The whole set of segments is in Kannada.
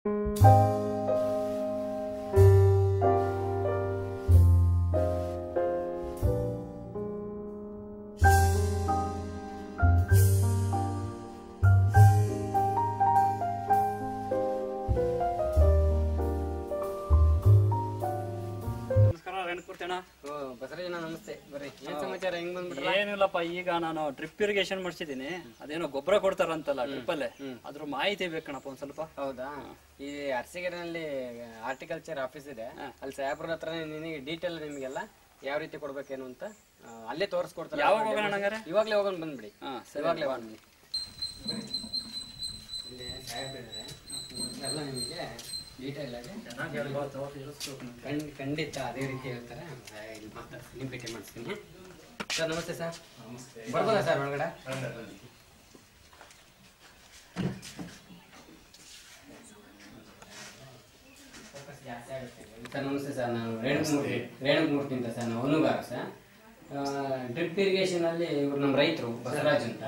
ನಮಸ್ಕಾರ ರೇಣುಕೂರ್ತಣ್ಣ ಓ ಬಸವರಾಜನ ನಮಸ್ತೆ ಬರ್ರಿ ಏನ್ ಸಮಾಚಾರ ಹೆಂಗ್ ಬಂದ್ಬಿಟ್ರ ಏನಿಲ್ಲಪ್ಪ ಈಗ ನಾನು ಡ್ರಿಪ್ ಇರಿಗೇಷನ್ ಮಾಡಿಸಿದ್ದೀನಿ ಅದೇನೋ ಗೊಬ್ಬರ ಕೊಡ್ತಾರಂತಲ್ಲ ಡ್ರಿಪ್ ಅಲ್ಲೇ ಅದ್ರ ಮಾಹಿತಿ ಬೇಕಣಪ್ಪ ಒಂದ್ ಸ್ವಲ್ಪ ಹೌದಾ ಈ ಅರಸಿಗೆರೆನಲ್ಲಿ ಆರ್ಟಿಕಲ್ಚರ್ ಆಫೀಸ್ ಇದೆ ಅಲ್ಲಿ ಸಾಹೇಬ್ರ ಹತ್ರ ನಿನಗೆ ಡೀಟೇಲ್ ನಿಮ್ಗೆಲ್ಲ ಯಾವ ರೀತಿ ಕೊಡ್ಬೇಕೇನು ಅಂತ ಆ, ಅಲ್ಲೇ ತೋರಿಸ್ಕೊಡ್ತಾರೆ ಯಾವಾಗ ಹೋಗೋಣ ಹಂಗಾರೆ ಇವಾಗ್ಲೇ ಹೋಗೋಣ ಬಂದ್ಬಿಡಿ ಹಾ ಸರಿ ಇವಾಗ್ಲೇ ಬನ್ನಿ ಇಲ್ಲಿ ಸಾಹೇಬ್ರಿದ್ದಾರೆ ಎಲ್ಲ ನಿಮಗೆ ಡೀಟೇಲ್ ಆಗಿ ಖಂಡ್- ಖಂಡಿತ ಅದೇ ರೀತಿ ಹೇಳ್ತಾರೆ ಆ, ಇಲ್ಲಿ ಮಾತಾಡ್ತೀನಿ ನಿಮ್ಮ ಭೇಟಿ ಮಾಡಿಸ್ತೀನಿ ಸರ್ ನಮಸ್ತೆ ಸರ್ ಬರ್ಬೋದಾ ಸರ್ ಒಳಗಡೆ ಸರ್ ನಮಸ್ತೆ ಸರ್ ನಾನು ರೇಣುಮೂರ್ತಿ ರೇಣುಮೂರ್ತಿ ಅಂತ ಸರ್ ನಾವು ಅನುಗಾರ ಸರ್ ಡ್ರಿಪ್ ಇರಿಗೇಷನ್ ಅಲ್ಲಿ ಇವ್ರು ನಮ್ಮ ರೈತರು ಬಸವರಾಜ್ ಅಂತ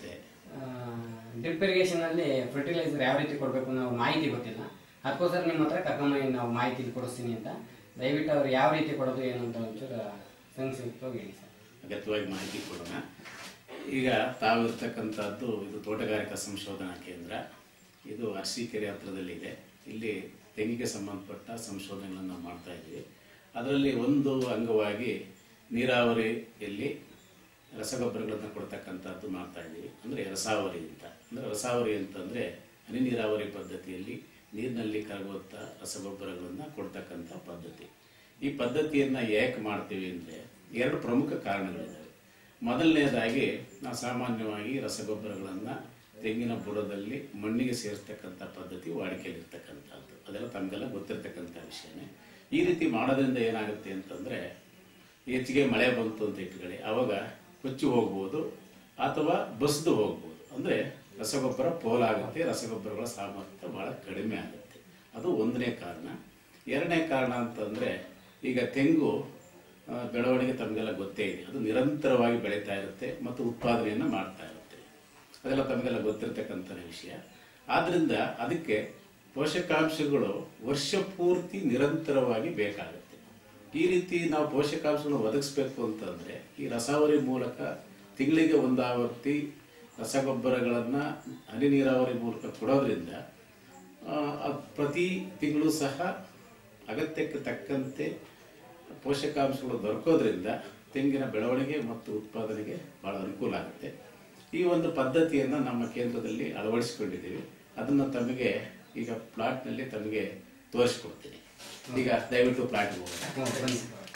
ಡ್ರಿಪ್ ಇರಿಗೇಷನ್ ಅಲ್ಲಿ ಫರ್ಟಿಲೈಸರ್ ಯಾವ ರೀತಿ ಕೊಡಬೇಕು ಅನ್ನೋ ಮಾಹಿತಿ ಗೊತ್ತಿಲ್ಲ ಅದಕ್ಕೋಸ್ಕರ ನಿಮ್ಮ ಹತ್ರ ಕರ್ಕೊಂಬಂದು ನಾವು ಮಾಹಿತಿ ಕೊಡಿಸ್ತೀನಿ ಅಂತ ದಯವಿಟ್ಟು ಅವ್ರು ಯಾವ ರೀತಿ ಕೊಡೋದು ಏನು ಅಂತ ಒಂಚೂರು ಸಂಕ್ಷಿಪ್ತವಾಗಿ ಹೇಳಿ ಸರ್ ಅಗತ್ಯವಾಗಿ ಮಾಹಿತಿ ಕೊಡೋಣ ಈಗ ತಾವಿರ್ತಕ್ಕಂಥದ್ದು ಇದು ತೋಟಗಾರಿಕಾ ಸಂಶೋಧನಾ ಕೇಂದ್ರ ಇದು ಅರಸೀಕೆರೆ ಹತ್ರದಲ್ಲಿದೆ ಇಲ್ಲಿ ತೆಂಗಿಗೆ ಸಂಬಂಧಪಟ್ಟ ಸಂಶೋಧನೆಗಳನ್ನು ನಾವು ಮಾಡ್ತಾ ಇದ್ದೀವಿ ಅದರಲ್ಲಿ ಒಂದು ಅಂಗವಾಗಿ ನೀರಾವರಿಯಲ್ಲಿ ರಸಗೊಬ್ಬರಗಳನ್ನು ಕೊಡ್ತಕ್ಕಂಥದ್ದು ಮಾಡ್ತಾ ಇದ್ದೀವಿ ಅಂದರೆ ರಸಾವರಿ ಅಂತ ಅಂದರೆ ರಸಾವರಿ ಅಂತಂದರೆ ಹನಿ ನೀರಾವರಿ ಪದ್ಧತಿಯಲ್ಲಿ ನೀರಿನಲ್ಲಿ ಕರಗುವಂಥ ರಸಗೊಬ್ಬರಗಳನ್ನು ಕೊಡ್ತಕ್ಕಂಥ ಪದ್ಧತಿ ಈ ಪದ್ಧತಿಯನ್ನು ಏಕೆ ಮಾಡ್ತೀವಿ ಅಂದರೆ ಎರಡು ಪ್ರಮುಖ ಕಾರಣಗಳಿದ್ದಾವೆ ಮೊದಲನೇದಾಗಿ ನಾವು ಸಾಮಾನ್ಯವಾಗಿ ರಸಗೊಬ್ಬರಗಳನ್ನು ತೆಂಗಿನ ಬುಡದಲ್ಲಿ ಮಣ್ಣಿಗೆ ಸೇರಿಸ್ತಕ್ಕಂಥ ಪದ್ಧತಿ ವಾಡಿಕೆಯಲ್ಲಿರ್ತಕ್ಕಂಥದ್ದು ಅದೆಲ್ಲ ತಮಗೆಲ್ಲ ಗೊತ್ತಿರ್ತಕ್ಕಂಥ ವಿಷಯನೇ ಈ ರೀತಿ ಮಾಡೋದ್ರಿಂದ ಏನಾಗುತ್ತೆ ಅಂತಂದರೆ ಹೆಚ್ಚಿಗೆ ಮಳೆ ಬಂತು ಅಂತ ಇಟ್ಕೊಳ್ಳಿ ಅವಾಗ ಕೊಚ್ಚಿ ಹೋಗ್ಬೋದು ಅಥವಾ ಬಸ್ದು ಹೋಗ್ಬೋದು ಅಂದರೆ ರಸಗೊಬ್ಬರ ಪೋಲಾಗುತ್ತೆ ರಸಗೊಬ್ಬರಗಳ ಸಾಮರ್ಥ್ಯ ಬಹಳ ಕಡಿಮೆ ಆಗುತ್ತೆ ಅದು ಒಂದನೇ ಕಾರಣ ಎರಡನೇ ಕಾರಣ ಅಂತಂದರೆ ಈಗ ತೆಂಗು ಆ, ಬೆಳವಣಿಗೆ ತಮಗೆಲ್ಲ ಗೊತ್ತೇ ಇದೆ ಅದು ನಿರಂತರವಾಗಿ ಬೆಳೀತಾ ಇರುತ್ತೆ ಮತ್ತು ಉತ್ಪಾದನೆಯನ್ನು ಮಾಡ್ತಾ ಇರುತ್ತೆ ಅದೆಲ್ಲ ತಮಗೆಲ್ಲ ಗೊತ್ತಿರತಕ್ಕಂಥ ವಿಷಯ ಆದ್ರಿಂದ ಅದಕ್ಕೆ ಪೋಷಕಾಂಶಗಳು ವರ್ಷ ಪೂರ್ತಿ ನಿರಂತರವಾಗಿ ಬೇಕಾಗುತ್ತೆ ಈ ರೀತಿ ನಾವು ಪೋಷಕಾಂಶಗಳನ್ನು ಒದಗಿಸ್ಬೇಕು ಅಂತಂದ್ರೆ ಈ ರಸಾವರಿ ಮೂಲಕ ತಿಂಗಳಿಗೆ ಒಂದು ಆವರ್ತಿ ರಸಗೊಬ್ಬರಗಳನ್ನ ಹನಿ ನೀರಾವರಿ ಮೂಲಕ ಕೊಡೋದ್ರಿಂದ ಆ, ಅದ್ ಪ್ರತಿ ತಿಂಗಳು ಸಹ ಅಗತ್ಯಕ್ಕೆ ತಕ್ಕಂತೆ ಪೋಷಕಾಂಶಗಳು ದೊರಕೋದ್ರಿಂದ ತೆಂಗಿನ ಬೆಳವಣಿಗೆ ಮತ್ತು ಉತ್ಪಾದನೆಗೆ ಬಹಳ ಅನುಕೂಲ ಆಗುತ್ತೆ ಈ ಒಂದು ಪದ್ಧತಿಯನ್ನು ನಮ್ಮ ಕೇಂದ್ರದಲ್ಲಿ ಅಳವಡಿಸಿಕೊಂಡಿದ್ದೀವಿ ಅದನ್ನು ತಮಗೆ ಈಗ ಪ್ಲಾಟ್ನಲ್ಲಿ ತಮಗೆ ತೋರಿಸ್ಕೊಡ್ತೀನಿ ಈಗ ದಯವಿಟ್ಟು ಪ್ಲಾಟ್ಗೆ ಹೋಗೋಣ ಹ್ಞೂ ಬನ್ನಿ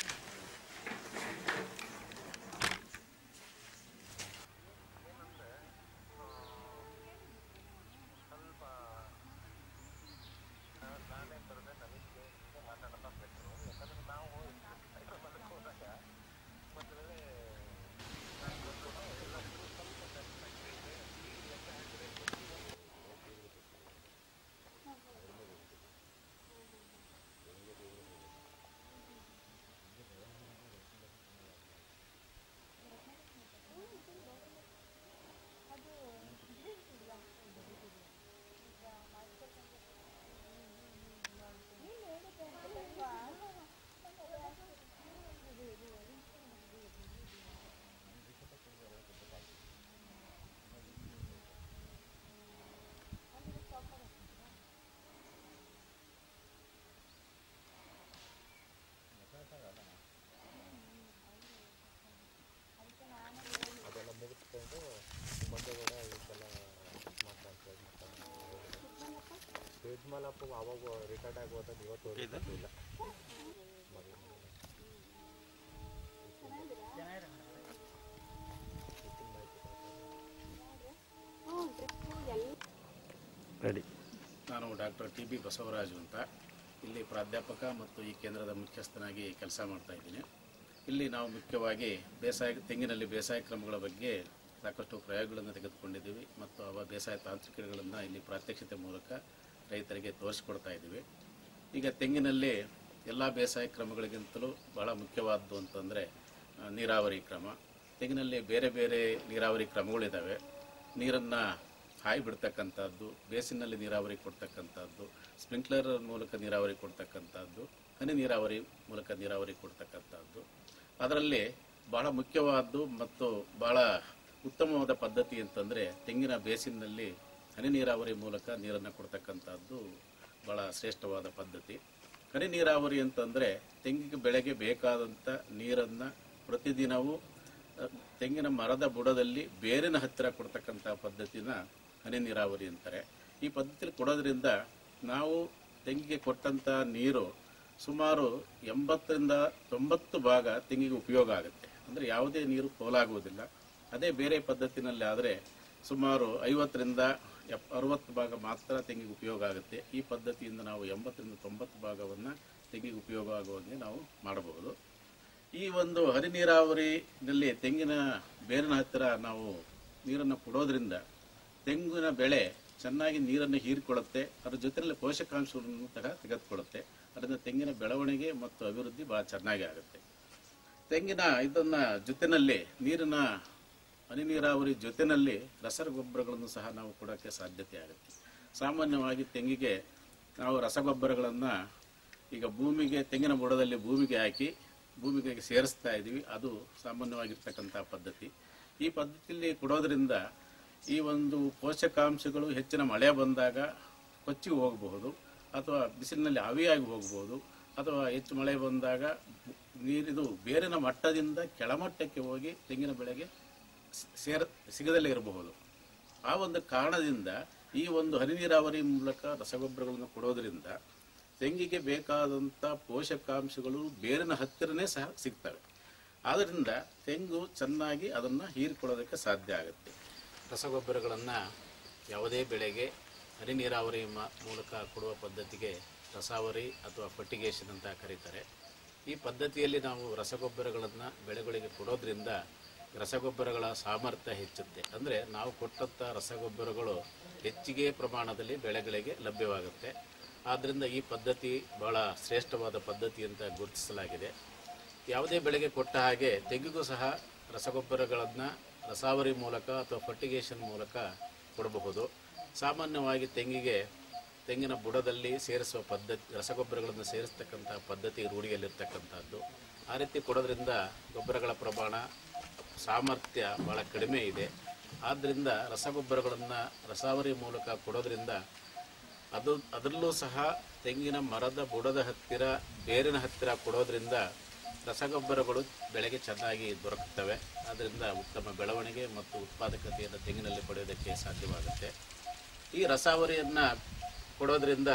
ರೆಡಿ ನಾನು ಡಾಕ್ಟರ್ ಟಿ ಬಿ ಬಸವರಾಜು ಅಂತ ಇಲ್ಲಿ ಪ್ರಾಧ್ಯಾಪಕ ಮತ್ತು ಈ ಕೇಂದ್ರದ ಮುಖ್ಯಸ್ಥನಾಗಿ ಕೆಲಸ ಮಾಡ್ತಾ ಇದ್ದೀನಿ ಇಲ್ಲಿ ನಾವು ಮುಖ್ಯವಾಗಿ ಬೇಸಾಯ ತೆಂಗಿನಲ್ಲಿ ಬೇಸಾಯ ಕ್ರಮಗಳ ಬಗ್ಗೆ ಸಾಕಷ್ಟು ಪ್ರಯೋಗಗಳನ್ನು ತೆಗೆದುಕೊಂಡಿದ್ದೀವಿ ಮತ್ತು ಅವ ಬೇಸಾಯ ತಾಂತ್ರಿಕಗಳನ್ನು ಇಲ್ಲಿ ಪ್ರಾತ್ಯಕ್ಷಿತೆ ಮೂಲಕ ರೈತರಿಗೆ ತೋರಿಸ್ಕೊಡ್ತಾ ಇದ್ದೀವಿ ಈಗ ತೆಂಗಿನಲ್ಲಿ ಎಲ್ಲ ಬೇಸಾಯ ಕ್ರಮಗಳಿಗಿಂತಲೂ ಬಹಳ ಮುಖ್ಯವಾದ್ದು ಅಂತಂದರೆ ಆ, ನೀರಾವರಿ ಕ್ರಮ ತೆಂಗಿನಲ್ಲಿ ಬೇರೆ ಬೇರೆ ನೀರಾವರಿ ಕ್ರಮಗಳಿದ್ದಾವೆ ನೀರನ್ನು ಹಾಯಿ ಬಿಡ್ತಕ್ಕಂಥದ್ದು ಬೇಸಿನಲ್ಲಿ ನೀರಾವರಿ ಕೊಡ್ತಕ್ಕಂಥದ್ದು ಸ್ಪ್ರಿಂಕ್ಲರ್ ಮೂಲಕ ನೀರಾವರಿ ಕೊಡ್ತಕ್ಕಂಥದ್ದು ಹನಿ ನೀರಾವರಿ ಮೂಲಕ ನೀರಾವರಿ ಕೊಡ್ತಕ್ಕಂಥದ್ದು ಅದರಲ್ಲಿ ಬಹಳ ಮುಖ್ಯವಾದ್ದು ಮತ್ತು ಬಹಳ ಉತ್ತಮವಾದ ಪದ್ಧತಿ ಅಂತಂದರೆ ತೆಂಗಿನ ಬೇಸಿನಲ್ಲಿ ಹನಿ ನೀರಾವರಿ ಮೂಲಕ ನೀರನ್ನು ಕೊಡ್ತಕ್ಕಂಥದ್ದು ಬಹಳ ಶ್ರೇಷ್ಠವಾದ ಪದ್ಧತಿ ಹನಿ ನೀರಾವರಿ ಅಂತಂದರೆ ತೆಂಗಿನ ಬೆಳೆಗೆ ಬೇಕಾದಂಥ ನೀರನ್ನು ಪ್ರತಿದಿನವೂ ಅಹ್, ತೆಂಗಿನ ಮರದ ಬುಡದಲ್ಲಿ ಬೇರಿನ ಹತ್ತಿರ ಕೊಡ್ತಕ್ಕಂಥ ಪದ್ಧತಿನ ಹನಿ ನೀರಾವರಿ ಅಂತಾರೆ ಈ ಪದ್ಧತಿ ಕೊಡೋದ್ರಿಂದ ನಾವು ತೆಂಗಿಗೆ ಕೊಟ್ಟಂಥ ನೀರು ಸುಮಾರು ಎಂಬತ್ತರಿಂದ ತೊಂಬತ್ತು ಭಾಗ ತೆಂಗಿಗೆ ಉಪಯೋಗ ಆಗುತ್ತೆ ಅಂದರೆ ಯಾವುದೇ ನೀರು ಪೋಲಾಗುವುದಿಲ್ಲ ಅದೇ ಬೇರೆ ಪದ್ಧತಿನಲ್ಲಿ ಆದರೆ ಸುಮಾರು ಐವತ್ತರಿಂದ ಎಪ್ ಅರವತ್ತು ಭಾಗ ಮಾತ್ರ ತೆಂಗಿಗೆ ಉಪಯೋಗ ಆಗುತ್ತೆ ಈ ಪದ್ಧತಿಯಿಂದ ನಾವು ಎಂಬತ್ತರಿಂದ ತೊಂಬತ್ತು ಭಾಗವನ್ನು ತೆಂಗಿಗೆ ಉಪಯೋಗ ಆಗುವಂಗೆ ನಾವು ಮಾಡಬಹುದು ಈ ಒಂದು ಹನಿ ನೀರಾವರಿನಲ್ಲಿ ತೆಂಗಿನ ಬೇರಿನ ಹತ್ತಿರ ನಾವು ನೀರನ್ನು ಕೊಡೋದ್ರಿಂದ ತೆಂಗಿನ ಬೆಳೆ ಚೆನ್ನಾಗಿ ನೀರನ್ನು ಹೀರಿಕೊಳ್ಳುತ್ತೆ ಅದ್ರ ಜೊತೆಯಲ್ಲಿ ಪೋಷಕಾಂಶವನ್ನು ಸಹ ತೆಗೆದುಕೊಳ್ಳುತ್ತೆ ಅದರಿಂದ ತೆಂಗಿನ ಬೆಳವಣಿಗೆ ಮತ್ತು ಅಭಿವೃದ್ಧಿ ಬಹಳ ಚೆನ್ನಾಗಿ ಆಗುತ್ತೆ ತೆಂಗಿನ ಇದನ್ನ ಜೊತೆನಲ್ಲಿ ನೀರಿನ ಹನಿ ನೀರಾವರಿ ಜೊತೆನಲ್ಲಿ ರಸಗೊಬ್ಬರಗಳನ್ನು ಸಹ ನಾವು ಕೊಡೋಕ್ಕೆ ಸಾಧ್ಯತೆ ಆಗುತ್ತೆ ಸಾಮಾನ್ಯವಾಗಿ ತೆಂಗಿಗೆ ನಾವು ರಸಗೊಬ್ಬರಗಳನ್ನು ಈಗ ಭೂಮಿಗೆ ತೆಂಗಿನ ಬುಡದಲ್ಲಿ ಭೂಮಿಗೆ ಹಾಕಿ ಭೂಮಿಗೆ ಸೇರಿಸ್ತಾ ಇದ್ದೀವಿ ಅದು ಸಾಮಾನ್ಯವಾಗಿರ್ತಕ್ಕಂಥ ಪದ್ಧತಿ ಈ ಪದ್ಧತಿಯಲ್ಲಿ ಕೊಡೋದ್ರಿಂದ ಈ ಒಂದು ಪೋಷಕಾಂಶಗಳು ಹೆಚ್ಚಿನ ಮಳೆ ಬಂದಾಗ ಕೊಚ್ಚಿ ಹೋಗಬಹುದು ಅಥವಾ ಬಿಸಿಲಿನಲ್ಲಿ ಆವಿಯಾಗಿ ಹೋಗಬಹುದು ಅಥವಾ ಹೆಚ್ಚು ಮಳೆ ಬಂದಾಗ ನೀರಿದು ಬೇರಿನ ಮಟ್ಟದಿಂದ ಕೆಳಮಟ್ಟಕ್ಕೆ ಹೋಗಿ ತೆಂಗಿನ ಬೆಳೆಗೆ ಸೇರ ಸಿಗದಲ್ಲೇ ಇರಬಹುದು ಆ ಒಂದು ಕಾರಣದಿಂದ ಈ ಒಂದು ಹನಿ ನೀರಾವರಿ ಮೂಲಕ ರಸಗೊಬ್ಬರಗಳನ್ನು ಕೊಡೋದ್ರಿಂದ ತೆಂಗಿಗೆ ಬೇಕಾದಂಥ ಪೋಷಕಾಂಶಗಳು ಬೇರಿನ ಹತ್ತಿರನೇ ಸಹ ಸಿಗ್ತವೆ ಆದ್ದರಿಂದ ತೆಂಗು ಚೆನ್ನಾಗಿ ಅದನ್ನು ಹೀರಿಕೊಳ್ಳೋದಕ್ಕೆ ಸಾಧ್ಯ ಆಗುತ್ತೆ ರಸಗೊಬ್ಬರಗಳನ್ನು ಯಾವುದೇ ಬೆಳೆಗೆ ಹನಿ ನೀರಾವರಿ ಮ- ಮೂಲಕ ಕೊಡುವ ಪದ್ಧತಿಗೆ ರಸಾವರಿ ಅಥವಾ ಫರ್ಟಿಗೇಷನ್ ಅಂತ ಕರೀತಾರೆ ಈ ಪದ್ಧತಿಯಲ್ಲಿ ನಾವು ರಸಗೊಬ್ಬರಗಳನ್ನು ಬೆಳೆಗಳಿಗೆ ಕೊಡೋದ್ರಿಂದ ರಸಗೊಬ್ಬರಗಳ ಸಾಮರ್ಥ್ಯ ಹೆಚ್ಚುತ್ತೆ ಅಂದರೆ ನಾವು ಕೊಟ್ಟಂಥ ರಸಗೊಬ್ಬರಗಳು ಹೆಚ್ಚಿಗೆ ಪ್ರಮಾಣದಲ್ಲಿ ಬೆಳೆಗಳಿಗೆ ಲಭ್ಯವಾಗುತ್ತೆ ಆದ್ದರಿಂದ ಈ ಪದ್ಧತಿ ಬಹಳ ಶ್ರೇಷ್ಠವಾದ ಪದ್ಧತಿ ಅಂತ ಗುರುತಿಸಲಾಗಿದೆ ಯಾವುದೇ ಬೆಳೆಗೆ ಕೊಟ್ಟ ಹಾಗೆ ತೆಂಗಿಗೂ ಸಹ ರಸಗೊಬ್ಬರಗಳನ್ನು ರಸಾವರಿ ಮೂಲಕ ಅಥವಾ ಫರ್ಟಿಗೇಷನ್ ಮೂಲಕ ಕೊಡಬಹುದು ಸಾಮಾನ್ಯವಾಗಿ ತೆಂಗಿಗೆ ತೆಂಗಿನ ಬುಡದಲ್ಲಿ ಸೇರಿಸುವ ಪದ್ಧತಿ ರಸಗೊಬ್ಬರಗಳನ್ನು ಸೇರಿಸ್ತಕ್ಕಂಥ ಪದ್ಧತಿ ರೂಢಿಯಲ್ಲಿರ್ತಕ್ಕಂಥದ್ದು ಆ ರೀತಿ ಕೊಡೋದ್ರಿಂದ ಗೊಬ್ಬರಗಳ ಪ್ರಮಾಣ ಸಾಮರ್ಥ್ಯ ಬಹಳ ಕಡಿಮೆ ಇದೆ ಆದ್ದರಿಂದ ರಸಗೊಬ್ಬರಗಳನ್ನು ರಸಾವರಿ ಮೂಲಕ ಕೊಡೋದ್ರಿಂದ ಅದು ಅದರಲ್ಲೂ ಸಹ ತೆಂಗಿನ ಮರದ ಬುಡದ ಹತ್ತಿರ ಬೇರಿನ ಹತ್ತಿರ ಕೊಡೋದ್ರಿಂದ ರಸಗೊಬ್ಬರಗಳು ಬೆಳೆಗೆ ಚೆನ್ನಾಗಿ ದೊರಕುತ್ತವೆ ಅದರಿಂದ ಉತ್ತಮ ಬೆಳವಣಿಗೆ ಮತ್ತು ಉತ್ಪಾದಕತೆಯನ್ನು ತೆಂಗಿನಲ್ಲಿ ಪಡೆಯೋದಕ್ಕೆ ಸಾಧ್ಯವಾಗುತ್ತೆ ಈ ರಸಾವರಿಯನ್ನು ಕೊಡೋದ್ರಿಂದ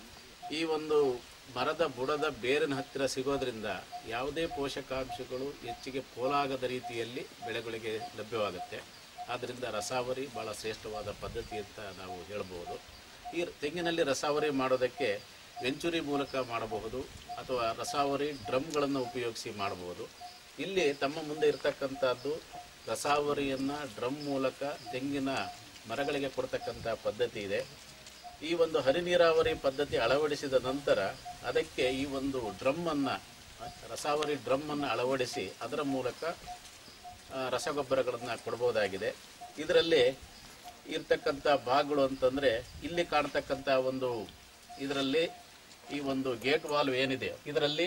ಈ ಒಂದು ಮರದ ಬುಡದ ಬೇರಿನ ಹತ್ತಿರ ಸಿಗೋದ್ರಿಂದ ಯಾವುದೇ ಪೋಷಕಾಂಶಗಳು ಹೆಚ್ಚಿಗೆ ಪೋಲಾಗದ ರೀತಿಯಲ್ಲಿ ಬೆಳೆಗಳಿಗೆ ಲಭ್ಯವಾಗುತ್ತೆ ಆದ್ದರಿಂದ ರಸಾವರಿ ಬಹಳ ಶ್ರೇಷ್ಠವಾದ ಪದ್ಧತಿ ಅಂತ ನಾವು ಹೇಳ್ಬೋದು ಈ ತೆಂಗಿನಲ್ಲಿ ರಸಾವರಿ ಮಾಡೋದಕ್ಕೆ ವೆಂಚುರಿ ಮೂಲಕ ಮಾಡಬಹುದು ಅಥವಾ ರಸಾವರಿ ಡ್ರಮ್ಗಳನ್ನು ಉಪಯೋಗಿಸಿ ಮಾಡಬಹುದು ಇಲ್ಲಿ ತಮ್ಮ ಮುಂದೆ ಇರತಕ್ಕಂಥದ್ದು ರಸಾವರಿಯನ್ನು ಡ್ರಮ್ ಮೂಲಕ ತೆಂಗಿನ ಮರಗಳಿಗೆ ಕೊಡ್ತಕ್ಕಂಥ ಪದ್ಧತಿ ಇದೆ ಈ ಒಂದು ಹನಿ ನೀರಾವರಿ ಪದ್ಧತಿ ಅಳವಡಿಸಿದ ನಂತರ ಅದಕ್ಕೆ ಈ ಒಂದು ಡ್ರಮ್ಮನ್ನು ರಸಾವರಿ ಡ್ರಮ್ಮನ್ನು ಅಳವಡಿಸಿ ಅದರ ಮೂಲಕ ಆ, ರಸಗೊಬ್ಬರಗಳನ್ನು ಕೊಡ್ಬೋದಾಗಿದೆ ಇದರಲ್ಲಿ ಇರ್ತಕ್ಕಂಥ ಭಾಗಗಳು ಅಂತಂದರೆ ಇಲ್ಲಿ ಕಾಣ್ತಕ್ಕಂಥ ಒಂದು ಇದರಲ್ಲಿ ಈ ಒಂದು ಗೇಟ್ ವಾಲ್ವ್ ಏನಿದೆ ಇದರಲ್ಲಿ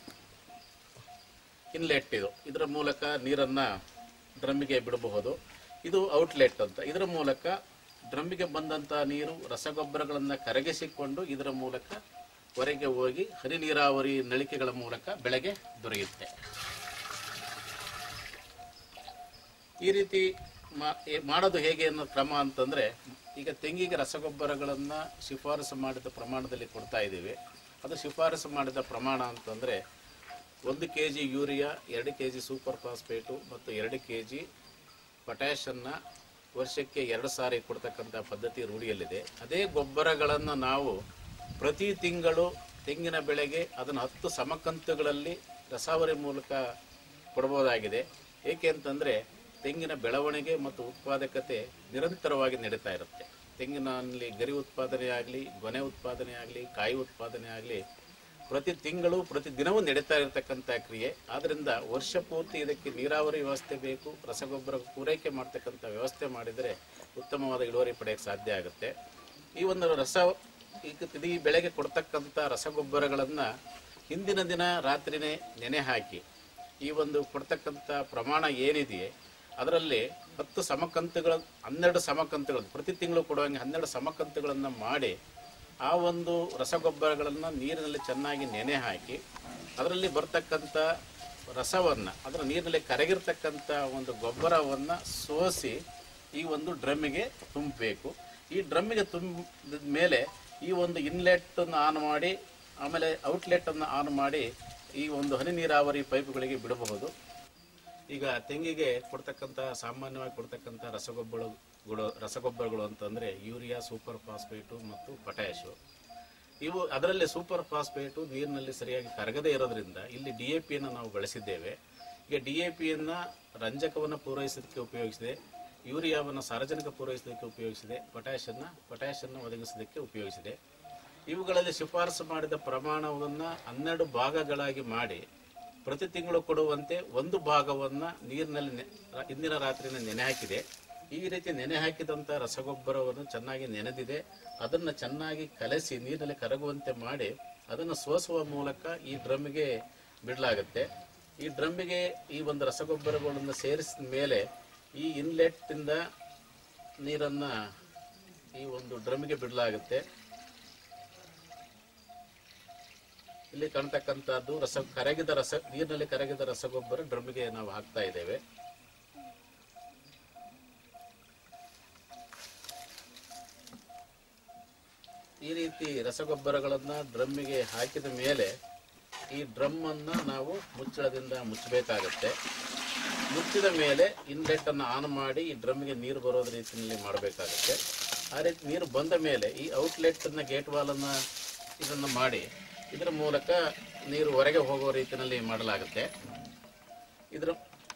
ಇನ್ಲೆಟ್ ಇದು ಇದರ ಮೂಲಕ ನೀರನ್ನು ಡ್ರಮ್ಮಿಗೆ ಬಿಡಬಹುದು ಇದು ಔಟ್ಲೆಟ್ ಅಂತ ಇದರ ಮೂಲಕ ಡ್ರಮ್ಮಿಗೆ ಬಂದಂಥ ನೀರು ರಸಗೊಬ್ಬರಗಳನ್ನು ಕರಗಿಸಿಕೊಂಡು ಇದರ ಮೂಲಕ ಹೊರಗೆ ಹೋಗಿ ಹನಿ ನೀರಾವರಿ ನಳಿಕೆಗಳ ಮೂಲಕ ಬೆಳೆಗೆ ದೊರೆಯುತ್ತೆ ಈ ರೀತಿ ಮಾ- ಏ- ಮಾಡೋದು ಹೇಗೆ ಅನ್ನೋ ಕ್ರಮ ಅಂತಂದರೆ ಈಗ ತೆಂಗಿಗೆ ರಸಗೊಬ್ಬರಗಳನ್ನು ಶಿಫಾರಸು ಮಾಡಿದ ಪ್ರಮಾಣದಲ್ಲಿ ಕೊಡ್ತಾ ಇದ್ದೀವಿ ಅದು ಶಿಫಾರಸು ಮಾಡಿದ ಪ್ರಮಾಣ ಅಂತಂದರೆ ಒಂದು ಕೆ ಜಿ ಯೂರಿಯಾ ಎರಡು ಕೆ ಜಿ ಸೂಪರ್ ಫಾಸ್ಫೇಟು ಮತ್ತು ಎರಡು ಕೆ ಜಿ ಪೊಟ್ಯಾಷನ್ನು ವರ್ಷಕ್ಕೆ ಎರಡು ಸಾರಿ ಕೊಡ್ತಕ್ಕಂಥ ಪದ್ಧತಿ ರೂಢಿಯಲ್ಲಿದೆ ಅದೇ ಗೊಬ್ಬರಗಳನ್ನು ನಾವು ಪ್ರತಿ ತಿಂಗಳು ತೆಂಗಿನ ಬೆಳೆಗೆ ಅದನ್ನು ಹತ್ತು ಸಮಕಂತುಗಳಲ್ಲಿ ರಸಾವರಿ ಮೂಲಕ ಕೊಡ್ಬೋದಾಗಿದೆ ಏಕೆ ಅಂತಂದರೆ ತೆಂಗಿನ ಬೆಳವಣಿಗೆ ಮತ್ತು ಉತ್ಪಾದಕತೆ ನಿರಂತರವಾಗಿ ನಡೀತಾ ಇರುತ್ತೆ ತೆಂಗಿನಲ್ಲಿ ಗರಿ ಉತ್ಪಾದನೆ ಆಗಲಿ ಗೊನೆ ಉತ್ಪಾದನೆ ಆಗಲಿ ಕಾಯಿ ಉತ್ಪಾದನೆ ಆಗಲಿ ಪ್ರತಿ ತಿಂಗಳು ಪ್ರತಿ ದಿನವೂ ನಡೀತಾ ಇರತಕ್ಕಂಥ ಕ್ರಿಯೆ ಆದ್ದರಿಂದ ವರ್ಷ ಪೂರ್ತಿ ಇದಕ್ಕೆ ನೀರಾವರಿ ವ್ಯವಸ್ಥೆ ಬೇಕು ರಸಗೊಬ್ಬರ ಪೂರೈಕೆ ಮಾಡ್ತಕ್ಕಂಥ ವ್ಯವಸ್ಥೆ ಮಾಡಿದರೆ ಉತ್ತಮವಾದ ಇಳುವರಿ ಪಡೆಯಕ್ಕೆ ಸಾಧ್ಯ ಆಗುತ್ತೆ ಈ ಒಂದು ರಸ ಈಗ ಈ ಬೆಳೆಗೆ ಕೊಡ್ತಕ್ಕಂಥ ರಸಗೊಬ್ಬರಗಳನ್ನು ಹಿಂದಿನ ದಿನ ರಾತ್ರಿನೇ ನೆನೆ ಹಾಕಿ ಈ ಒಂದು ಕೊಡ್ತಕ್ಕಂಥ ಪ್ರಮಾಣ ಏನಿದೆಯೇ ಅದರಲ್ಲಿ ಹತ್ತು ಸಮಕಂತುಗಳ ಹನ್ನೆರಡು ಸಮಕಂತುಗಳು ಪ್ರತಿ ತಿಂಗಳು ಕೊಡುವಂಗೆ ಹನ್ನೆರಡು ಸಮಕಂತುಗಳನ್ನು ಮಾಡಿ ಆ ಒಂದು ರಸಗೊಬ್ಬರಗಳನ್ನು ನೀರಿನಲ್ಲಿ ಚೆನ್ನಾಗಿ ನೆನೆ ಹಾಕಿ ಅದರಲ್ಲಿ ಬರ್ತಕ್ಕಂಥ ರಸವನ್ನು ಅದರ ನೀರಿನಲ್ಲಿ ಕರಗಿರ್ತಕ್ಕಂಥ ಒಂದು ಗೊಬ್ಬರವನ್ನು ಸೋಸಿ ಈ ಒಂದು ಡ್ರಮ್ಮಿಗೆ ತುಂಬಬೇಕು ಈ ಡ್ರಮ್ಮಿಗೆ ತುಂಬಿದ ಮೇಲೆ ಈ ಒಂದು ಇನ್ಲೆಟನ್ನು ಆನ್ ಮಾಡಿ ಆಮೇಲೆ ಔಟ್ಲೆಟನ್ನು ಆನ್ ಮಾಡಿ ಈ ಒಂದು ಹನಿ ನೀರಾವರಿ ಪೈಪ್ಗಳಿಗೆ ಬಿಡಬಹುದು ಈಗ ತೆಂಗಿಗೆ ಕೊಡ್ತಕ್ಕಂಥ ಸಾಮಾನ್ಯವಾಗಿ ಕೊಡ್ತಕ್ಕಂಥ ರಸಗೊಬ್ಬರಗಳು ರಸಗೊಬ್ಬರಗಳು ಅಂತಂದರೆ ಯೂರಿಯಾ ಸೂಪರ್ ಫಾಸ್ಫೇಟು ಮತ್ತು ಪೊಟ್ಯಾಶು ಇವು ಅದರಲ್ಲಿ ಸೂಪರ್ ಫಾಸ್ಫೇಟು ನೀರಿನಲ್ಲಿ ಸರಿಯಾಗಿ ಕರಗದೇ ಇರೋದ್ರಿಂದ ಇಲ್ಲಿ ಡಿ ಎ ಪಿಯನ್ನು ನಾವು ಬಳಸಿದ್ದೇವೆ ಈಗ ಡಿ ಎ ಪಿಯನ್ನು ರಂಜಕವನ್ನು ಪೂರೈಸೋದಕ್ಕೆ ಉಪಯೋಗಿಸಿದೆ ಯೂರಿಯಾವನ್ನು ಸಾರಜನಕ ಪೂರೈಸೋದಕ್ಕೆ ಉಪಯೋಗಿಸಿದೆ ಪೊಟ್ಯಾಷನ್ನು ಪೊಟ್ಯಾಷನ್ನು ಒದಗಿಸೋದಕ್ಕೆ ಉಪಯೋಗಿಸಿದೆ ಇವುಗಳಲ್ಲಿ ಶಿಫಾರಸು ಮಾಡಿದ ಪ್ರಮಾಣವನ್ನು ಹನ್ನೆರಡು ಭಾಗಗಳಾಗಿ ಮಾಡಿ ಪ್ರತಿ ತಿಂಗಳು ಕೊಡುವಂತೆ ಒಂದು ಭಾಗವನ್ನು ನೀರಿನಲ್ಲಿ ನೆ- ರ- ಇಂದಿನ ರಾತ್ರಿನ ನೆನೆ ಹಾಕಿದೆ ಈ ರೀತಿ ನೆನೆ ಹಾಕಿದಂಥ ರಸಗೊಬ್ಬರವನ್ನು ಚೆನ್ನಾಗಿ ನೆನೆದಿದೆ ಅದನ್ನು ಚೆನ್ನಾಗಿ ಕಲಸಿ ನೀರಿನಲ್ಲಿ ಕರಗುವಂತೆ ಮಾಡಿ ಅದನ್ನು ಸೋಸುವ ಮೂಲಕ ಈ ಡ್ರಮ್ಮಿಗೆ ಬಿಡಲಾಗುತ್ತೆ ಈ ಡ್ರಮ್ಮಿಗೆ ಈ ಒಂದು ರಸಗೊಬ್ಬರಗಳನ್ನು ಸೇರಿಸಿದ ಮೇಲೆ ಈ ಇನ್ಲೆಟ್ಟಿಂದ ನೀರನ್ನು ಈ ಒಂದು ಡ್ರಮ್ಮಿಗೆ ಬಿಡಲಾಗುತ್ತೆ ಇಲ್ಲಿ ಕಾಣ್ತಕ್ಕಂಥದ್ದು ರಸ ಕರಗಿದ ರಸ ನೀರಿನಲ್ಲಿ ಕರಗಿದ ರಸಗೊಬ್ಬರ ಡ್ರಮ್ಮಿಗೆ ನಾವು ಹಾಕ್ತಾ ಇದ್ದೇವೆ ಈ ರೀತಿ ರಸಗೊಬ್ಬರಗಳನ್ನು ಡ್ರಮ್ಮಿಗೆ ಹಾಕಿದ ಮೇಲೆ ಈ ಡ್ರಮ್ ಅನ್ನ ನಾವು ಮುಚ್ಚಳದಿಂದ ಮುಚ್ಚಬೇಕಾಗತ್ತೆ ಮುಚ್ಚಿದ ಮೇಲೆ ಇನ್ಲೆಟ್ ಅನ್ನು ಆನ್ ಮಾಡಿ ಈ ಡ್ರಮ್ಗೆ ನೀರು ಬರೋದ ರೀತಿಯಲ್ಲಿ ಮಾಡಬೇಕಾಗುತ್ತೆ ಆ ರೀತಿ ನೀರು ಬಂದ ಮೇಲೆ ಈ ಔಟ್ಲೆಟ್ ಅನ್ನ ಗೇಟ್ ವಾಲ್ ಅನ್ನ ಇದನ್ನು ಮಾಡಿ ಇದರ ಮೂಲಕ ನೀರು ಹೊರಗೆ ಹೋಗುವ ರೀತಿಯಲ್ಲಿ ಮಾಡಲಾಗುತ್ತೆ ಇದರ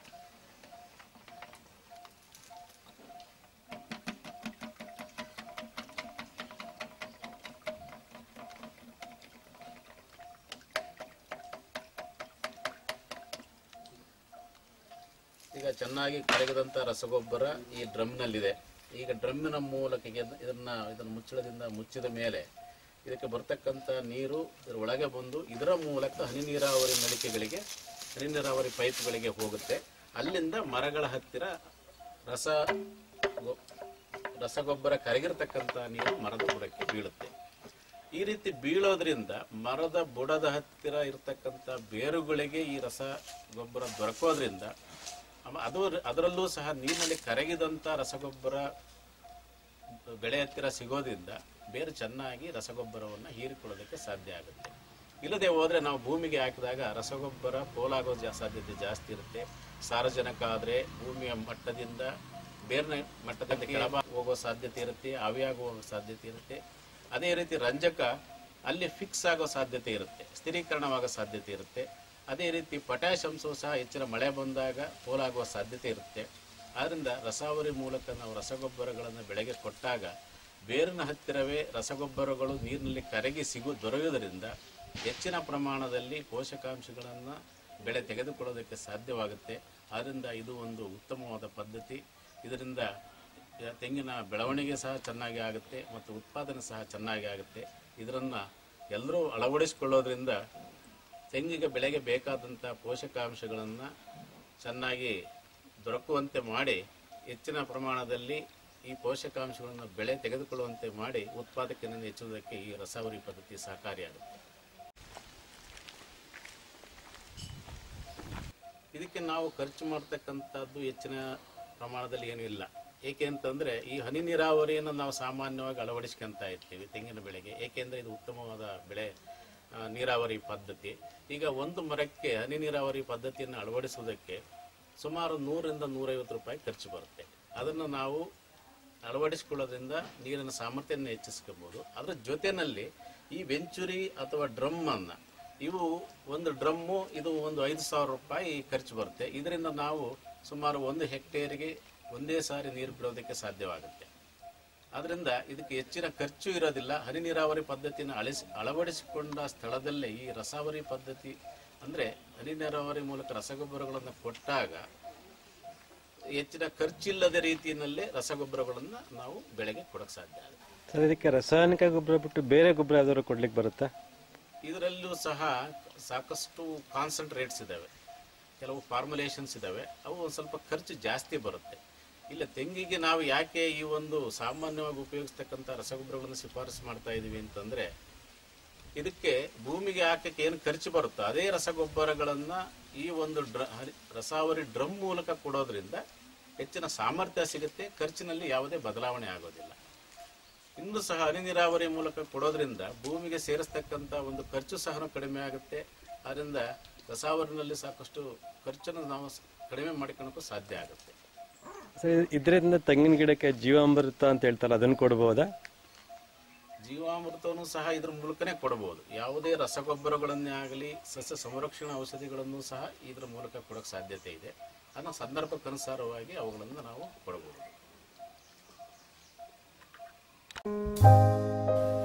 ಈಗ ಚೆನ್ನಾಗಿ ಕರಗದಂತ ರಸಗೊಬ್ಬರ ಈ ಡ್ರಮ್ನಲ್ಲಿದೆ ಈಗ ಡ್ರಮ್ಮಿನ ಮೂಲಕ ಈಗ ಇದನ್ನ ಇದನ್ನ ಮುಚ್ಚಳದಿಂದ ಮುಚ್ಚಿದ ಮೇಲೆ ಇದಕ್ಕೆ ಬರ್ತಕ್ಕಂಥ ನೀರು ಇದರ ಒಳಗೆ ಬಂದು ಇದರ ಮೂಲಕ ಹನಿ ನೀರಾವರಿ ನಳಿಕೆಗಳಿಗೆ ಹನಿ ನೀರಾವರಿ ಪೈಪ್ಗಳಿಗೆ ಹೋಗುತ್ತೆ ಅಲ್ಲಿಂದ ಮರಗಳ ಹತ್ತಿರ ರಸ ಗೊ- ರಸಗೊಬ್ಬರ ಕರಗಿರ್ತಕ್ಕಂಥ ನೀರು ಮರದ ಬುಡಕ್ಕೆ ಬೀಳುತ್ತೆ ಈ ರೀತಿ ಬೀಳೋದ್ರಿಂದ ಮರದ ಬುಡದ ಹತ್ತಿರ ಇರತಕ್ಕಂಥ ಬೇರುಗಳಿಗೆ ಈ ರಸ ಗೊಬ್ಬರ ದೊರಕೋದ್ರಿಂದ ಆಮ- ಅದು ಅದರಲ್ಲೂ ಸಹ ನೀರಿನಲ್ಲಿ ಕರಗಿದಂಥ ರಸಗೊಬ್ಬರ ಬೆಳೆ ಹತ್ತಿರ ಸಿಗೋದ್ರಿಂದ ಬೇರು ಚೆನ್ನಾಗಿ ರಸಗೊಬ್ಬರವನ್ನು ಹೀರಿಕೊಳ್ಳೋದಕ್ಕೆ ಸಾಧ್ಯ ಆಗುತ್ತೆ ಇಲ್ಲದೆ ಹೋದರೆ ನಾವು ಭೂಮಿಗೆ ಹಾಕಿದಾಗ ರಸಗೊಬ್ಬರ ಪೋಲಾಗೋ ಜಾ- ಸಾಧ್ಯತೆ ಜಾಸ್ತಿ ಇರುತ್ತೆ ಸಾರಜನಕ ಆದರೆ ಭೂಮಿಯ ಮಟ್ಟದಿಂದ ಬೇರಿನ ಮಟ್ಟದಿಂದ ಕೆಳಭಾಗ ಹೋಗೋ ಸಾಧ್ಯತೆ ಇರುತ್ತೆ ಆವಿಯಾಗುವ ಸಾಧ್ಯತೆ ಇರುತ್ತೆ ಅದೇ ರೀತಿ ರಂಜಕ ಅಲ್ಲಿ ಫಿಕ್ಸ್ ಆಗೋ ಸಾಧ್ಯತೆ ಇರುತ್ತೆ ಸ್ಥಿರೀಕರಣವಾಗೋ ಸಾಧ್ಯತೆ ಇರುತ್ತೆ ಅದೇ ರೀತಿ ಪೊಟ್ಯಾಷ್ ಅಂಶವು ಸಹ ಹೆಚ್ಚಿನ ಮಳೆ ಬಂದಾಗ ಪೋಲಾಗುವ ಸಾಧ್ಯತೆ ಇರುತ್ತೆ ಆದ್ದರಿಂದ ರಸಾವರಿ ಮೂಲಕ ನಾವು ರಸಗೊಬ್ಬರಗಳನ್ನು ಬೆಳೆಗೆ ಕೊಟ್ಟಾಗ ಬೇರಿನ ಹತ್ತಿರವೇ ರಸಗೊಬ್ಬರಗಳು ನೀರಿನಲ್ಲಿ ಕರಗಿ ಸಿಗು ದೊರೆಯುವುದರಿಂದ ಹೆಚ್ಚಿನ ಪ್ರಮಾಣದಲ್ಲಿ ಪೋಷಕಾಂಶಗಳನ್ನು ಬೆಳೆ ತೆಗೆದುಕೊಳ್ಳೋದಕ್ಕೆ ಸಾಧ್ಯವಾಗುತ್ತೆ ಆದ್ದರಿಂದ ಇದು ಒಂದು ಉತ್ತಮವಾದ ಪದ್ಧತಿ ಇದರಿಂದ ಯ- ತೆಂಗಿನ ಬೆಳವಣಿಗೆ ಸಹ ಚೆನ್ನಾಗಿ ಆಗುತ್ತೆ ಮತ್ತು ಉತ್ಪಾದನೆ ಸಹ ಚೆನ್ನಾಗಿ ಆಗುತ್ತೆ ಇದರನ್ನು ಎಲ್ಲರೂ ಅಳವಡಿಸಿಕೊಳ್ಳೋದ್ರಿಂದ ತೆಂಗಿಗೆ ಬೆಳೆಗೆ ಬೇಕಾದಂಥ ಪೋಷಕಾಂಶಗಳನ್ನು ಚೆನ್ನಾಗಿ ದೊರಕುವಂತೆ ಮಾಡಿ ಹೆಚ್ಚಿನ ಪ್ರಮಾಣದಲ್ಲಿ ಈ ಪೋಷಕಾಂಶಗಳನ್ನು ಬೆಳೆ ತೆಗೆದುಕೊಳ್ಳುವಂತೆ ಮಾಡಿ ಉತ್ಪಾದಕತೆಯನ್ನು ಹೆಚ್ಚುವುದಕ್ಕೆ ಈ ರಸಾವರಿ ಪದ್ಧತಿ ಸಹಕಾರಿಯಾಗುತ್ತೆ ಇದಕ್ಕೆ ನಾವು ಖರ್ಚು ಮಾಡ್ತಕ್ಕಂಥದ್ದು ಹೆಚ್ಚಿನ ಪ್ರಮಾಣದಲ್ಲಿ ಏನೂ ಇಲ್ಲ ಏಕೆ ಅಂತಂದರೆ ಈ ಹನಿ ನೀರಾವರಿಯನ್ನು ನಾವು ಸಾಮಾನ್ಯವಾಗಿ ಅಳವಡಿಸ್ಕೊಂತ ಇರ್ತೀವಿ ತೆಂಗಿನ ಬೆಳೆಗೆ ಏಕೆಂದರೆ ಇದು ಉತ್ತಮವಾದ ಬೆಳೆ ಆ, ನೀರಾವರಿ ಪದ್ಧತಿ ಈಗ ಒಂದು ಮರಕ್ಕೆ ಹನಿ ನೀರಾವರಿ ಪದ್ಧತಿಯನ್ನು ಅಳವಡಿಸುವುದಕ್ಕೆ ಸುಮಾರು ನೂರರಿಂದ ನೂರೈವತ್ತು ರೂಪಾಯಿ ಖರ್ಚು ಬರುತ್ತೆ ಅದನ್ನು ನಾವು ಅಳವಡಿಸಿಕೊಳ್ಳೋದ್ರಿಂದ ನೀರಿನ ಸಾಮರ್ಥ್ಯವನ್ನು ಹೆಚ್ಚಿಸ್ಕೋಬಹುದು ಅದರ ಜೊತೆಯಲ್ಲಿ ಈ ವೆಂಚುರಿ ಅಥವಾ ಡ್ರಮ್ ಅನ್ನ ಇವು ಒಂದು ಡ್ರಮ್ಮು ಇದು ಒಂದು ಐದು ಸಾವಿರ ರೂಪಾಯಿ ಖರ್ಚು ಬರುತ್ತೆ ಇದರಿಂದ ನಾವು ಸುಮಾರು ಒಂದು ಹೆಕ್ಟೇರಿಗೆ ಒಂದೇ ಸಾರಿ ನೀರು ಬಿಡೋದಕ್ಕೆ ಸಾಧ್ಯವಾಗುತ್ತೆ ಆದ್ರಿಂದ ಇದಕ್ಕೆ ಹೆಚ್ಚಿನ ಖರ್ಚು ಇರೋದಿಲ್ಲ ಹನಿ ನೀರಾವರಿ ಪದ್ಧತಿಯನ್ನು ಅಳಿಸಿ ಅಳವಡಿಸಿಕೊಂಡ ಸ್ಥಳದಲ್ಲೇ ಈ ರಸಾವರಿ ಪದ್ಧತಿ ಅಂದ್ರೆ ಹನಿ ನೀರಾವರಿ ಮೂಲಕ ರಸಗೊಬ್ಬರಗಳನ್ನು ಕೊಟ್ಟಾಗ ಹೆಚ್ಚಿನ ಖರ್ಚಿಲ್ಲದ ರೀತಿಯಲ್ಲಿ ರಸಗೊಬ್ಬರಗಳನ್ನು ನಾವು ಬೆಳೆಗೆ ಕೊಡಕ್ಕೆ ಸಾಧ್ಯ ಆಗುತ್ತೆ ಸರ್ ಇದಕ್ಕೆ ರಾಸಾಯನಿಕ ಗೊಬ್ಬರ ಬಿಟ್ಟು ಬೇರೆ ಗೊಬ್ಬರ ಯಾವ್ದಾದ್ರು ಕೊಡ್ಲಿಕ್ಕೆ ಬರುತ್ತಾ ಇದರಲ್ಲೂ ಸಹ ಸಾಕಷ್ಟು ಕಾನ್ಸಂಟ್ರೇಟ್ಸ್ ಇದ್ದಾವೆ ಕೆಲವು ಫಾರ್ಮುಲೇಷನ್ಸ್ ಇದ್ದಾವೆ ಅವು ಒಂದು ಸ್ವಲ್ಪ ಖರ್ಚು ಜಾಸ್ತಿ ಬರುತ್ತೆ ಇಲ್ಲ ತೆಂಗಿಗೆ ನಾವು ಯಾಕೆ ಈ ಒಂದು ಸಾಮಾನ್ಯವಾಗಿ ಉಪಯೋಗಿಸ್ತಕ್ಕಂಥ ರಸಗೊಬ್ಬರಗಳನ್ನು ಶಿಫಾರಸು ಮಾಡ್ತಾ ಇದ್ದೀವಿ ಅಂತಂದ್ರೆ ಇದಕ್ಕೆ ಭೂಮಿಗೆ ಹಾಕಕ್ಕೆ ಏನು ಖರ್ಚು ಬರುತ್ತೋ ಅದೇ ರಸಗೊಬ್ಬರಗಳನ್ನು ಈ ಒಂದು ಡ್ರ ಹರಿ- ರಸಾವರಿ ಡ್ರಮ್ ಮೂಲಕ ಕೊಡೋದ್ರಿಂದ ಹೆಚ್ಚಿನ ಸಾಮರ್ಥ್ಯ ಸಿಗುತ್ತೆ ಖರ್ಚಿನಲ್ಲಿ ಯಾವುದೇ ಬದಲಾವಣೆ ಆಗೋದಿಲ್ಲ ಇನ್ನು ಸಹ ಹನಿ ನೀರಾವರಿ ಮೂಲಕ ಕೊಡೋದ್ರಿಂದ ಭೂಮಿಗೆ ಸೇರಿಸ್ತಕ್ಕಂಥ ಒಂದು ಖರ್ಚು ಸಹ ಕಡಿಮೆ ಆಗುತ್ತೆ ಅದರಿಂದ ರಸಾವರಿನಲ್ಲಿ ಸಾಕಷ್ಟು ಖರ್ಚನ್ನು ನಾವು ಸ- ಕಡಿಮೆ ಮಾಡಿಕೊಳ್ಳೋಕ್ಕೂ ಸಾಧ್ಯ ಆಗುತ್ತೆ ಸರ್ ಇದರಿಂದ ತೆಂಗಿನ ಗಿಡಕ್ಕೆ ಜೀವಾಮೃತ ಅಂತ ಹೇಳ್ತಾರಲ್ಲ ಅದನ್ನು ಕೊಡ್ಬೋದಾ ಜೀವಾಮೃತವನ್ನು ಸಹ ಇದ್ರ ಮೂಲಕನೇ ಕೊಡಬಹುದು ಯಾವುದೇ ರಸಗೊಬ್ಬರಗಳನ್ನೇ ಆಗಲಿ ಸಸ್ಯ ಸಂರಕ್ಷಣಾ ಔಷಧಿಗಳನ್ನು ಸಹ ಇದ್ರ ಮೂಲಕ ಕೊಡೋಕೆ ಸಾಧ್ಯತೆ ಇದೆ ಅದನ್ನ ಸಂದರ್ಭಕ್ಕನುಸಾರವಾಗಿ ಅವುಗಳನ್ನು ನಾವು ಕೊಡಬಹುದು